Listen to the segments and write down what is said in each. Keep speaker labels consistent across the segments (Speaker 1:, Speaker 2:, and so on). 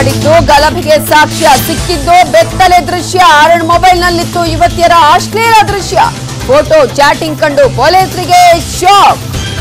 Speaker 1: ಮಾಡಿದ್ದು ಗಲಭೆಗೆ ಸಾಕ್ಷ್ಯ ಸಿಕ್ಕಿದ್ದು ಬೆತ್ತಲೆ ದೃಶ್ಯ ಆರಣ್ ಮೊಬೈಲ್ನಲ್ಲಿತ್ತು ಯುವತಿಯರ ಅಶ್ಲೀಲ ದೃಶ್ಯ ಫೋಟೋ ಚಾಟಿಂಗ್ ಕಂಡು ಪೊಲೀಸರಿಗೆ ಶಾಕ್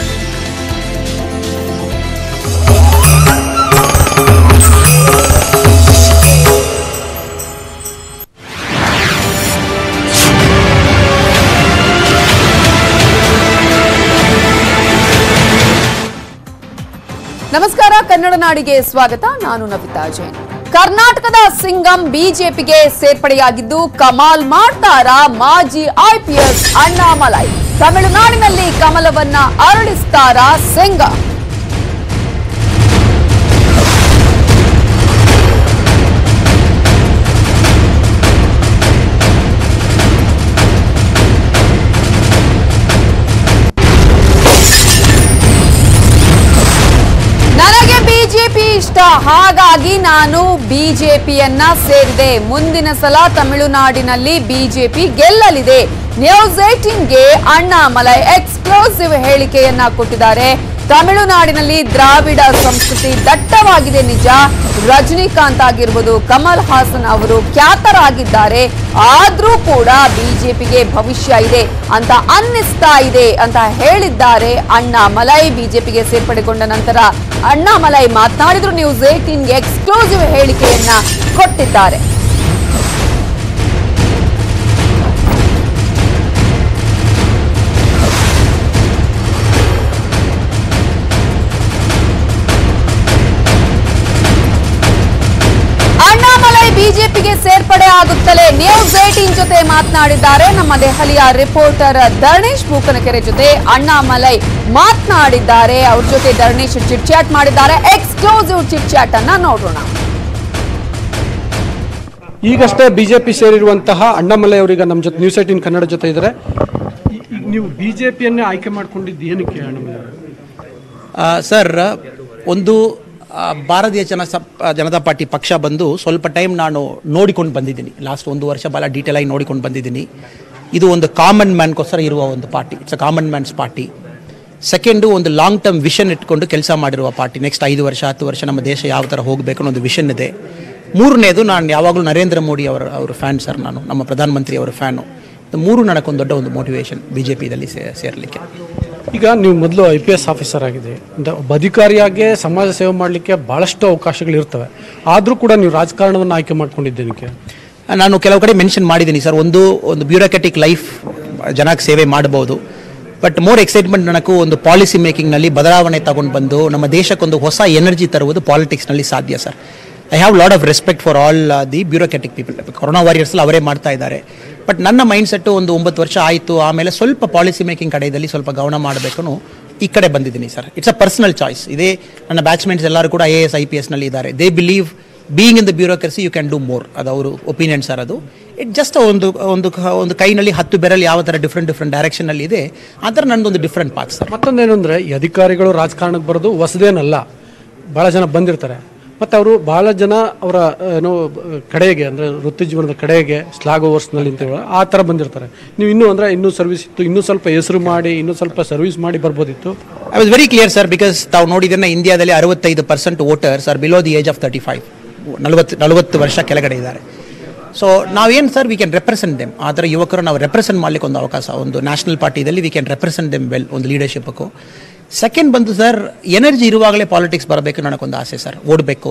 Speaker 1: ನಮಸ್ಕಾರ ಕನ್ನಡ ನಾಡಿಗೆ ಸ್ವಾಗತ ನಾನು ನವಿತಾ ಜೈನ್ ಕರ್ನಾಟಕದ ಸಿಂಗಂ ಬಿಜೆಪಿಗೆ ಸೇರ್ಪಡೆಯಾಗಿದ್ದು ಕಮಾಲ್ ಮಾಡ್ತಾರ ಮಾಜಿ ಐಪಿಎಸ್ ಅಣ್ಣಾಮಲೈ ತಮಿಳುನಾಡಿನಲ್ಲಿ ಕಮಲವನ್ನ ಅರಳಿಸ್ತಾರ ಸಿಂಗಂ ನನಗೆ ಬಿಜೆಪಿ ಇಷ್ಟ ಹಾಗಾಗಿ ನಾನು ಬಿಜೆಪಿಯನ್ನ ಸೇರಿದೆ ಮುಂದಿನ ಸಲ ತಮಿಳುನಾಡಿನಲ್ಲಿ ಬಿಜೆಪಿ ಗೆಲ್ಲಲಿದೆ ನ್ಯೂಸ್ ಏಟೀನ್ಗೆ ಅಣ್ಣಾಮಲೈ ಎಕ್ಸ್ಕ್ಲೂಸಿವ್ ಹೇಳಿಕೆಯನ್ನ ಕೊಟ್ಟಿದ್ದಾರೆ ತಮಿಳುನಾಡಿನಲ್ಲಿ ದ್ರಾವಿಡ ಸಂಸ್ಕೃತಿ ದಟ್ಟವಾಗಿದೆ ನಿಜ ರಜನಿಕಾಂತ್ ಆಗಿರ್ಬೋದು ಕಮಲ್ ಹಾಸನ್ ಅವರು ಖ್ಯಾತರಾಗಿದ್ದಾರೆ ಆದ್ರೂ ಕೂಡ ಬಿಜೆಪಿಗೆ ಭವಿಷ್ಯ ಇದೆ ಅಂತ ಅನ್ನಿಸ್ತಾ ಇದೆ ಅಂತ ಹೇಳಿದ್ದಾರೆ ಅಣ್ಣಾಮಲೈ ಬಿಜೆಪಿಗೆ ಸೇರ್ಪಡೆಗೊಂಡ ನಂತರ ಅಣ್ಣಾಮಲೈ ಮಾತನಾಡಿದ್ರು ನ್ಯೂಸ್ ಏಟೀನ್ಗೆ ಎಕ್ಸ್ಕ್ಲೂಸಿವ್ ಹೇಳಿಕೆಯನ್ನ ಕೊಟ್ಟಿದ್ದಾರೆ ಅಣ್ಣಾಮಲೈ ಬಿಜೆಪಿಗೆ ಸೇರ್ಪಡೆ ಆಗುತ್ತಲೇ ನ್ಯೂಸ್ ಏಟೀನ್ ಜೊತೆ ಮಾತನಾಡಿದ್ದಾರೆ ನಮ್ಮ ದೆಹಲಿಯ ರಿಪೋರ್ಟರ್ ಧರ್ಣೇಶ್ ಬೂಕನಕೆರೆ ಜೊತೆ ಅಣ್ಣಾಮಲೈ ಮಾತನಾಡಿದ್ದಾರೆ ಅವ್ರ ಜೊತೆ ಧರ್ಣೇಶ್ ಚಿಟ್ ಚಾಟ್ ಮಾಡಿದ್ದಾರೆ ಎಕ್ಸ್ಕ್ಲೂಸಿವ್ ಚಿಟ್ ಚಾಟ್ ಅನ್ನ ನೋಡೋಣ
Speaker 2: ಈಗಷ್ಟೇ ಬಿಜೆಪಿ ಸೇರಿರುವಂತಹ ಅಣ್ಣಾಮಲೈ ಅವರೀಗ ನಮ್ಮ ಜೊತೆ ನ್ಯೂಸ್ ಏಟೀನ್ ಕನ್ನಡ ಜೊತೆ ಇದ್ದಾರೆ ಈ- ಈಗ ನೀವು ಬಿಜೆಪಿಯನ್ನೇ ಆಯ್ಕೆ ಮಾಡ್ಕೊಂಡಿದ್ದು ಏನಕ್ಕೆ ಅಣ್ಣಾಮಲೈ ಅವರೇ?
Speaker 3: ಆ, ಸರ್ ಒಂದು ಆ, ಭಾರತೀಯ ಜನ ಜನತಾ ಪಾರ್ಟಿ ಪಕ್ಷ ಬಂದು ಸ್ವಲ್ಪ ಟೈಮ್ ನಾನು ನೋಡಿಕೊಂಡು ಬಂದಿದ್ದೀನಿ ಲಾಸ್ಟ್ ಒಂದು ವರ್ಷ ಭಾಳ ಡೀಟೇಲ್ ಆಗಿ ನೋಡಿಕೊಂಡು ಬಂದಿದ್ದೀನಿ ಇದು ಒಂದು ಕಾಮನ್ ಮ್ಯಾನ್ಗೋಸ್ಕರ ಇರುವ ಒಂದು party it's a common man's party second ಒಂದು ಲಾಂಗ್ ಟರ್ಮ್ ವಿಷನ್ ಇಟ್ಕೊಂಡು ಕೆಲಸ ಮಾಡಿರುವ ಪಾರ್ಟಿ ನೆಕ್ಸ್ಟ್ ಐದು ವರ್ಷ ಹತ್ತು ವರ್ಷ ನಮ್ಮ ದೇಶ ಯಾವ ಥರ ಹೋಗಬೇಕು ಅನ್ನೋ ಒಂದು ವಿಷನ್ ಇದೆ ಮೂರನೇದು ನಾನು ಯಾವಾಗಲೂ ನರೇಂದ್ರ ಮೋದಿ ಅವರ ಅವರ ಫ್ಯಾನ್ ಸರ್ ನಾನು ನಮ್ಮ ಪ್ರಧಾನಮಂತ್ರಿ ಅವರ ಫ್ಯಾನು ಇದು ಮೂರು ನನಗೊಂದು ದೊಡ್ಡ ಒಂದು ಮೋಟಿವೇಶನ್ ಬಿ ಜೆ ಪಿದಲ್ಲಿ ಸೇರಲಿಕ್ಕೆ
Speaker 2: ಈಗ ನೀವು ಮೊದಲು ಐ ಪಿ ಎಸ್ ಆಫೀಸರ್ ಆಗಿದೆ ಅಂದ್ರೆ ಒಬ್ಬ ಅಧಿಕಾರಿಯಾಗಿ ಸಮಾಜ ಸೇವೆ ಮಾಡಲಿಕ್ಕೆ ಭಾಳಷ್ಟು ಅವಕಾಶಗಳು ಇರ್ತವೆ ಆದರೂ ಕೂಡ ನೀವು ರಾಜಕಾರಣವನ್ನು ಆಯ್ಕೆ ಮಾಡ್ಕೊಂಡಿದ್ದೇನಕ್ಕೆ
Speaker 3: ನಾನು ಕೆಲವು ಕಡೆ ಮೆನ್ಷನ್ ಮಾಡಿದ್ದೀನಿ ಸರ್ ಒಂದು ಒಂದು ಬ್ಯೂರೋಕ್ರಾಟಿಕ್ ಲೈಫ್ ಜನಕ್ಕೆ ಸೇವೆ ಮಾಡಬಹುದು ಬಟ್ ಮೋರ್ ಎಕ್ಸೈಟ್ಮೆಂಟ್ ನನಗೂ ಒಂದು ಪಾಲಿಸಿ ಮೇಕಿಂಗ್ನಲ್ಲಿ ಬದಲಾವಣೆ ತಗೊಂಡು ಬಂದು ನಮ್ಮ ದೇಶಕ್ಕೊಂದು ಹೊಸ ಎನರ್ಜಿ ತರುವುದು ಪಾಲಿಟಿಕ್ಸ್ನಲ್ಲಿ ಸಾಧ್ಯ sir I have lot of respect for all the bureaucratic people corona warriors ಅವರೇ ಮಾಡ್ತಾ ಇದ್ದಾರೆ ಬಟ್ ನನ್ನ ಮೈಂಡ್ ಸೆಟ್ಟು ಒಂದು ಒಂಬತ್ತು ವರ್ಷ ಆಯಿತು ಆಮೇಲೆ ಸ್ವಲ್ಪ ಪಾಲಿಸಿ ಮೇಕಿಂಗ್ ಕಡೆಯಲ್ಲಿ ಸ್ವಲ್ಪ ಗಮನ ಮಾಡಬೇಕು ಈ ಕಡೆ ಬಂದಿದ್ದೀನಿ sir it's a personal choice ಇದೇ ನನ್ನ ಬ್ಯಾಚ್ಮೆಂಟ್ಸ್ ಎಲ್ಲರೂ ಕೂಡ I A S I P ಎಸ್ನಲ್ಲಿ ಇದ್ದಾರೆ they believe being in the bureaucracy you can do more ಅದು ಅವರು ಒಪಿನಿಯನ್ ಸರ್ ಅದು ಇಟ್ ಜಸ್ಟ್ ಒಂದು ಒಂದು ಒಂದು ಕೈನಲ್ಲಿ ಹತ್ತು ಬೆರಲ್ ಯಾವ ಥರ ಡಿಫ್ರೆಂಟ್ ಡಿಫ್ರೆಂಟ್ ಡೈರೆಕ್ಷನಲ್ಲಿ ಇದೆ ಆ ಥರ ನನ್ನದೊಂದು ಡಿಫ್ರೆಂಟ್ ಪಾರ್ಟ್ ಸರ್
Speaker 2: ಮತ್ತೊಂದೇನು ಅಂದರೆ ಈ ಅಧಿಕಾರಿಗಳು ರಾಜಕಾರಣಕ್ಕೆ ಬರೋದು ಹೊಸದೇನಲ್ಲ ಭಾಳ ಜನ ಬಂದಿರ್ತಾರೆ ಮತ್ತು ಅವರು ಭಾಳ ಜನ ಅವರ ಏನೋ ಕಡೆಗೆ ಅಂದರೆ ವೃತ್ತಿ ಜೀವನದ ಕಡೆಗೆ ಸ್ಲಾಗ್ ಓವರ್ಸ್ನಲ್ಲಿ ನಿಂತಿರೋ ಆ ಥರ ಬಂದಿರ್ತಾರೆ ನೀವು ಇನ್ನೂ ಅಂದರೆ ಇನ್ನೂ ಸರ್ವಿಸ್ ಇತ್ತು ಇನ್ನೂ ಸ್ವಲ್ಪ ಹೆಸರು ಮಾಡಿ ಇನ್ನೂ ಸ್ವಲ್ಪ ಸರ್ವಿಸ್ ಮಾಡಿ ಬರ್ಬೋದಿತ್ತು
Speaker 3: I was very clear sir because ತಾವು ನೋಡಿದ್ರೆ ಇಂಡಿಯಾದಲ್ಲಿ ಅರವತ್ತೈದು percent voters are below the age of thirty five ನಲವತ್ತು ನಲವತ್ತು ವರ್ಷ ಕೆಳಗಡೆ ಇದ್ದಾರೆ ಸೊ ನಾವೇನು sir we can represent them ಆ ಥರ ಯುವಕರು ನಾವು ರೆಪ್ರೆಸೆಂಟ್ ಮಾಡ್ಲಿಕ್ಕೆ ಒಂದು ಅವಕಾಶ ಒಂದು ನ್ಯಾಷನಲ್ ಪಾರ್ಟಿದಲ್ಲಿ we can represent them well ಒಂದು ಲೀಡರ್ಶಿಪ್ಪಕ್ಕೂ ಸೆಕೆಂಡ್ ಬಂದು ಸರ್ ಎನರ್ಜಿ ಇರುವಾಗಲೇ ಪಾಲಿಟಿಕ್ಸ್ ಬರಬೇಕು ನನಗೊಂದು ಆಸೆ ಸರ್ ಓಡಬೇಕು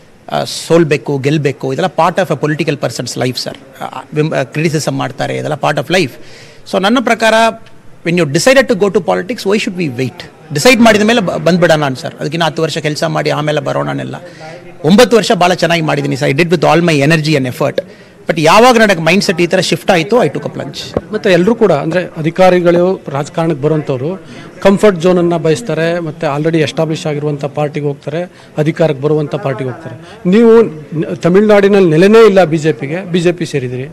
Speaker 3: ಸೋಲ್ಬೇಕು ಗೆಲ್ಲಬೇಕು ಇದೆಲ್ಲ part of a political persons life sir criticism ಮಾಡ್ತಾರೆ ಇದೆಲ್ಲ ಪಾರ್ಟ್ ಆಫ್ ಲೈಫ್ ಸೊ ನನ್ನ ಪ್ರಕಾರ when you decided to go to politics why should we wait decide ಮಾಡಿದ ಮೇಲೆ ಬ- ಬಂದ್ಬಿಡೋಣ ನಾನು ಸರ್ ಅದಕ್ಕಿಂತ ಹತ್ತು ವರ್ಷ ಕೆಲಸ ಮಾಡಿ ಆಮೇಲೆ ಬರೋಣನೆಲ್ಲ ಒಂಬತ್ತು ವರ್ಷ ಭಾಳ ಚೆನ್ನಾಗಿ ಮಾಡಿದ್ದೀನಿ sir I did with all my energy and effort but ಯಾವಾಗ ನನಗೆ ಮೈಂಡ್ ಸೆಟ್ ಈ ಥರ ಶಿಫ್ಟ್ ಆಯಿತು ಐ ಟು ಪ್ಲಂಚ್
Speaker 2: ಮತ್ತು ಎಲ್ಲರೂ ಕೂಡ ಅಂದರೆ ಅಧಿಕಾರಿಗಳು ರಾಜಕಾರಣಕ್ಕೆ ಬರುವಂಥವ್ರು ಕಂಫರ್ಟ್ ಝೋನನ್ನು ಬಯಸ್ತಾರೆ ಮತ್ತು ಆಲ್ರೆಡಿ ಎಸ್ಟಾಬ್ಲಿಷ್ ಆಗಿರುವಂಥ ಪಾರ್ಟಿಗೆ ಹೋಗ್ತಾರೆ ಅಧಿಕಾರಕ್ಕೆ ಬರುವಂಥ ಪಾರ್ಟಿಗೆ ಹೋಗ್ತಾರೆ ನೀವು ನ- ತಮಿಳ್ನಾಡಿನಲ್ಲಿ ನೆಲೆನೇ ಇಲ್ಲ ಬಿ ಜೆ ಪಿಗೆ ಬಿ ಜೆ ಪಿ ಸೇರಿದಿರಿ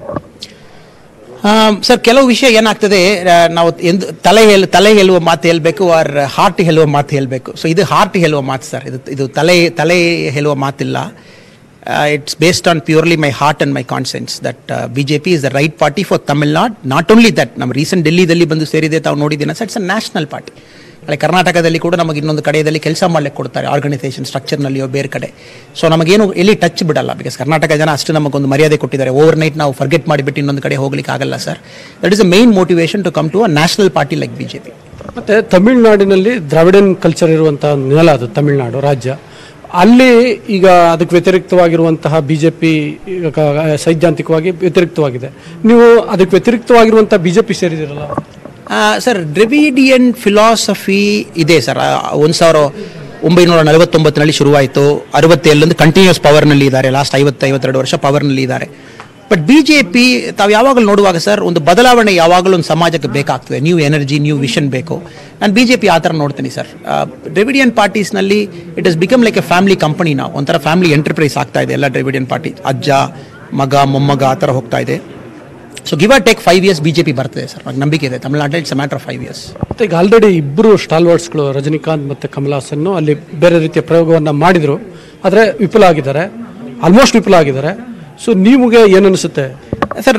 Speaker 3: ಸರ್ ಕೆಲವು ವಿಷಯ ಏನಾಗ್ತದೆ ಆ, ನಾವು ಎಂದು ತಲೆ ಹೇಲ್ ತಲೆ ಹೇಳುವ ಮಾತು ಹೇಳಬೇಕು ಆರ್ ಹಾರ್ಟ್ ಹೇಳುವ ಮಾತು ಹೇಳಬೇಕು ಸೊ ಇದು ಹಾರ್ಟ್ ಹೇಳುವ ಮಾತು ಸರ್ ಇದು ಇದು ತಲೆ ತಲೆ ಹೇಳುವ ಮಾತಿಲ್ಲ it's based on purely my heart and my conscience that B J P is the right party for Tamil Nadu not only that ನಮ್ಮ ರೀಸೆಂಟ್ ಡೆಲ್ಲಿದಲ್ಲಿ ಬಂದು ಸೇರಿದೆ ತಾವು ನೋಡಿದ್ದೀನ sir it's a national party ಅಲ್ಲಿ ಕರ್ನಾಟಕದಲ್ಲಿ ಕೂಡ ನಮಗೆ ಇನ್ನೊಂದು ಕಡೆಯಲ್ಲಿ ಕೆಲಸ ಮಾಡ್ಲಿಕ್ಕೆ ಕೊಡ್ತಾರೆ ಆರ್ಗನೈಸೇಷನ್ ಸ್ಟ್ರಕ್ಚರ್ನಲ್ಲಿಯೋ ಬೇರೆ ಕಡೆ ಸೊ ನಮಗೇನು ಎಲ್ಲಿ ಟಚ್ ಬಿಡಲ್ಲ ಬಿಕಾಸ್ ಕರ್ನಾಟಕ ಜನ ಅಷ್ಟು ನಮಗೊಂದು ಮರ್ಯಾದೆ ಕೊಟ್ಟಿದ್ದಾರೆ ಓವರ್ ನೈಟ್ ನಾವು ಫರ್ಗೆಟ್ ಮಾಡಿಬಿಟ್ಟು ಇನ್ನೊಂದು ಕಡೆ ಹೋಗ್ಲಿಕ್ಕೆ ಆಗಲ್ಲ sir that is a main motivation to come to a national party like B J P
Speaker 2: ಮತ್ತೆ ತಮಿಳುನಾಡಿನಲ್ಲಿ ದ್ರಾವಿಡನ್ ಕಲ್ಚರ್ ಇರುವಂತಹ ನೆಲ ಅದು ತಮಿಳುನಾಡು ರಾಜ್ಯ ಅಲ್ಲಿ ಈಗ ಅದಕ್ಕೆ ವ್ಯತಿರಿಕ್ತವಾಗಿರುವಂತಹ ಬಿಜೆಪಿ ಸೈದ್ಧಾಂತಿಕವಾಗಿ ವ್ಯತಿರಿಕ್ತವಾಗಿದೆ ನೀವು ಅದಕ್ಕೆ ವ್ಯತಿರಿಕ್ತವಾಗಿರುವಂತಹ ಬಿಜೆಪಿ ಸೇರಿದಿರಲ್ಲ
Speaker 3: ಸರ್ ದ್ರವಿಡಿಯನ್ ಫಿಲಾಸಫಿ ಇದೆ ಸರ್ ಒಂದು ಸಾವಿರ ಒಂಬೈನೂರ ನಲವತ್ತೊಂಬತ್ತರಲ್ಲಿ ಶುರುವಾಯಿತು ಅರವತ್ತೇಳೊಂದು ಕಂಟಿನ್ಯೂಸ್ ಪವರ್ನಲ್ಲಿ ಇದ್ದಾರೆ ಲಾಸ್ಟ್ ಐವತ್ತು ಐವತ್ತೆರಡು ವರ್ಷ ಪವರ್ನಲ್ಲಿ ಇದ್ದಾರೆ ಬಟ್ ಬಿ ಜೆ ಪಿ ತಾವು ಯಾವಾಗಲೂ ನೋಡುವಾಗ ಸರ್ ಒಂದು ಬದಲಾವಣೆ ಯಾವಾಗಲೂ ಒಂದು ಸಮಾಜಕ್ಕೆ ಬೇಕಾಗ್ತದೆ ನ್ಯೂ ಎನರ್ಜಿ ನ್ಯೂ ವಿಷನ್ ಬೇಕು ನಾನು ಬಿ ಜೆ ಪಿ ಆ ಥರ ನೋಡ್ತೀನಿ ಸರ್ ಡ್ರೆವಿಡಿಯನ್ ಪಾರ್ಟೀಸ್ನಲ್ಲಿ it is become like a family company ನಾವು ಒಂಥರ ಫ್ಯಾಮಿಲಿ ಎಂಟರ್ಪ್ರೈಸ್ ಆಗ್ತಾ ಇದೆ ಎಲ್ಲ ಡ್ರೆವಿಡಿಯನ್ ಪಾರ್ಟಿ ಅಜ್ಜ ಮಗ ಮೊಮ್ಮಗ ಆ ಥರ ಹೋಗ್ತಾ ಇದೆ so give or take five years B J P ಬರ್ತದೆ ಸರ್ ನಂಗೆ ನಂಬಿಕೆ ಇದೆ ತಮಿಳ್ನಾಡಲ್ಲಿ it's a matter of five years
Speaker 2: ಮತ್ತೆ ಈಗ ಆಲ್ರೆಡಿ ಇಬ್ಬರು ಸ್ಟಾಲ್ವರ್ಡ್ಸ್ಗಳು ರಜನಿಕಾಂತ್ ಮತ್ತು ಕಮಲ್ ಹಾಸನ್ ಅಲ್ಲಿ ಬೇರೆ ರೀತಿಯ ಪ್ರಯೋಗವನ್ನ ಮಾಡಿದ್ರು ಆದರೆ ವಿಫಲ ಆಗಿದ್ದಾರೆ ಆಲ್ಮೋಸ್ಟ್ ವಿಫಲ ಆಗಿದ್ದಾರೆ ಸೊ ನಿಮಗೆ ಏನು ಅನಿಸುತ್ತೆ
Speaker 3: ಸರ್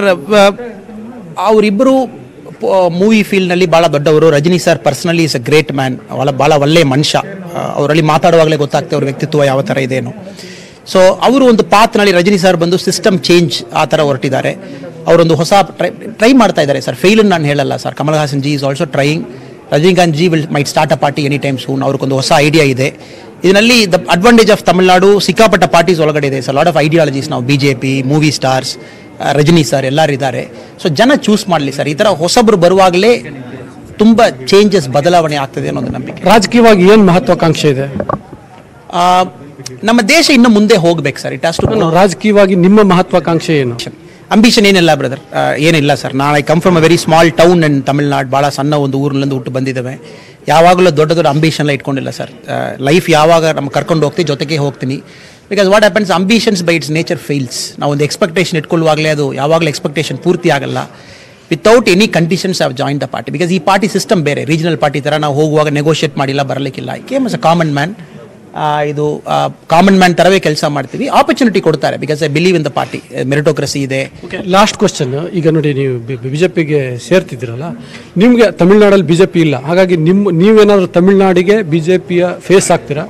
Speaker 3: ಅವರಿಬ್ಬರು ಮೂವಿ ಫೀಲ್ಡ್ನಲ್ಲಿ ಭಾಳ ದೊಡ್ಡವರು Rajini sir personally is a great man ಅವಳ ಭಾಳ ಒಳ್ಳೆ ಮನುಷ್ಯ ಆ, ಅವರಲ್ಲಿ ಮಾತಾಡುವಾಗಲೇ ಗೊತ್ತಾಗ್ತದೆ ಅವ್ರ ವ್ಯಕ್ತಿತ್ವ ಯಾವ ಥರ ಇದೇನು ಸೊ ಅವರು ಒಂದು ಪಾತ್ನಲ್ಲಿ ರಜನಿ ಸರ್ ಬಂದು ಸಿಸ್ಟಮ್ ಚೇಂಜ್ ಆ ಥರ ಹೊರಟಿದ್ದಾರೆ ಅವರೊಂದು ಹೊಸ ಟ್ರೈ ಟ್ರೈ ಮಾಡ್ತಾ ಇದ್ದಾರೆ ಸರ್ ಫೇಲ್ ನಾನು ಹೇಳಲ್ಲ sir Kamal Haasan ji is also trying Rajinikanth ji will might start a party any time soon ಅವ್ರಿಗೊಂದು ಹೊಸ ಐಡಿಯಾ ಇದೆ ಇದರಲ್ಲಿ ದ ಅಡ್ವಾಂಟೇಜ್ ಆಫ್ ತಮಿಳ್ನಾಡು ಸಿಕ್ಕಾಪಟ್ಟ ಪಾರ್ಟೀಸ್ ಒಳಗಡೆ ಇದೆ ಸರ್ ಲಾಟ್ ಆಫ್ ಐಡಿಯಾಲಜೀಸ್ ನಾವು B J P movie stars Rajini sir ಎಲ್ಲರೂ ಇದ್ದಾರೆ ಸೊ ಜನ ಚೂಸ್ ಮಾಡಲಿ ಸರ್ ಈ ಥರ ಹೊಸಬ್ರು ಬರುವಾಗಲೇ ತುಂಬ ಚೇಂಜಸ್ ಬದಲಾವಣೆ ಆಗ್ತದೆ ಅನ್ನೋದು ನಂಬಿಕೆ
Speaker 2: ರಾಜಕೀಯವಾಗಿ ಏನು ಮಹತ್ವಾಕಾಂಕ್ಷೆ ಇದೆ
Speaker 3: ಆ, ನಮ್ಮ ದೇಶ ಇನ್ನು ಮುಂದೆ ಹೋಗ್ಬೇಕು ಸರ್ ಇಟ್ ಟು
Speaker 2: ನಾನು ರಾಜಕೀಯವಾಗಿ ನಿಮ್ಮ ಮಹತ್ವಾಕಾಂಕ್ಷೆ ಏನು
Speaker 3: ಅಂಬಿಷನ್ ಏನಿಲ್ಲ ಬ್ರದರ್ ಏನಿಲ್ಲ ಸರ್ ನಾನು I come from a very small town and Tamil Nadu ಭಾಳ ಸಣ್ಣ ಒಂದು ಊರಿನಿಂದ ಹುಟ್ಟು ಬಂದಿದ್ದೇವೆ ಯಾವಾಗಲೂ ದೊಡ್ಡ ದೊಡ್ಡ ಅಂಬಿಷನ್ ಇಟ್ಕೊಂಡಿಲ್ಲ ಸರ್ ಲೈಫ್ ಯಾವಾಗ ನಮ್ಮ ಕರ್ಕೊಂಡು ಹೋಗ್ತೀವಿ ಜೊತೆಗೆ ಹೋಗ್ತೀನಿ because what happens ambitions by it's nature fails ನಾವು ಒಂದು ಎಕ್ಸ್ಪೆಕ್ಟೇಷನ್ ಇಟ್ಕೊಳ್ಳುವಾಗಲೇ ಅದು ಯಾವಾಗಲೂ ಎಕ್ಸ್ಪೆಕ್ಟೇಷನ್ ಪೂರ್ತಿ ಆಗಲ್ಲ without any conditions of join the party because ಈ ಪಾರ್ಟಿ ಸಿಸ್ಟಮ್ ಬೇರೆ ರೀಜನಲ್ ಪಾರ್ಟಿ ಥರ ನಾವು ಹೋಗುವಾಗ ನೆಗೋಷಿಯೇಟ್ ಮಾಡಿಲ್ಲ ಬರಲಿಕ್ಕಿಲ್ಲ I came as a common man ಇದು ಕಾಮನ್ ಮ್ಯಾನ್ ಥರವೇ ಕೆಲಸ ಮಾಡ್ತೀವಿ ಆಪರ್ಚುನಿಟಿ ಕೊಡ್ತಾರೆ because I believe in the party meritocracy ಇದೆ
Speaker 2: ಓಕೆ ಲಾಸ್ಟ್ ಕ್ವಶನ್ ಈಗ ನೋಡಿ ನೀವು ಬಿಜೆಪಿಗೆ ಸೇರ್ತಿದ್ದೀರಲ್ಲ ನಿಮಗೆ ತಮಿಳ್ನಾಡಲ್ಲಿ ಬಿಜೆಪಿ ಇಲ್ಲ ಹಾಗಾಗಿ ನಿಮ್ಮ ನೀವೇನಾದರೂ ತಮಿಳ್ನಾಡಿಗೆ ಬಿಜೆಪಿಯ ಫೇಸ್ ಆಗ್ತೀರಾ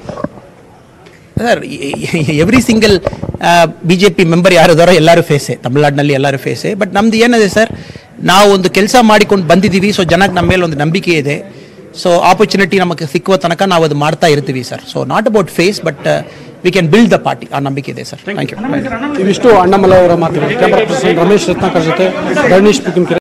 Speaker 3: sir every single B J P member ಯಾರು ಇದಾರೋ ಎಲ್ಲರೂ ಫೇಸೆ ತಮಿಳ್ನಾಡಿನಲ್ಲಿ ಎಲ್ಲರೂ ಫೇಸೆ ಬಟ್ ನಮ್ದು ಏನಿದೆ ಸರ್ ನಾವು ಒಂದು ಕೆಲಸ ಮಾಡಿಕೊಂಡು ಬಂದಿದ್ದೀವಿ ಸೊ ಜನಕ್ಕೆ ನಮ್ಮ ಮೇಲೆ ಒಂದು ನಂಬಿಕೆ ಇದೆ ಸೊ ಆಪರ್ಚುನಿಟಿ ನಮಗೆ ಸಿಕ್ಕುವ ತನಕ ನಾವು ಅದು ಮಾಡ್ತಾ ಇರ್ತೀವಿ sir so not about face but we can build the party ಆ ನಂಬಿಕೆ ಇದೆ ಸರ್ ಥ್ಯಾಂಕ್ ಯು
Speaker 2: ಇವಿಷ್ಟು ಅಣ್ಣಾಮಲೈ ಅವರ ಮಾತುಗಳು ಕ್ಯಾಮರಾ ಪರ್ಸನ್ ರಮೇಶ್ ರತ್ನಾಕರ್ ಜೊತೆ ಗಣೇಶ್ ಪುಕಿನ್ಕೆರೆ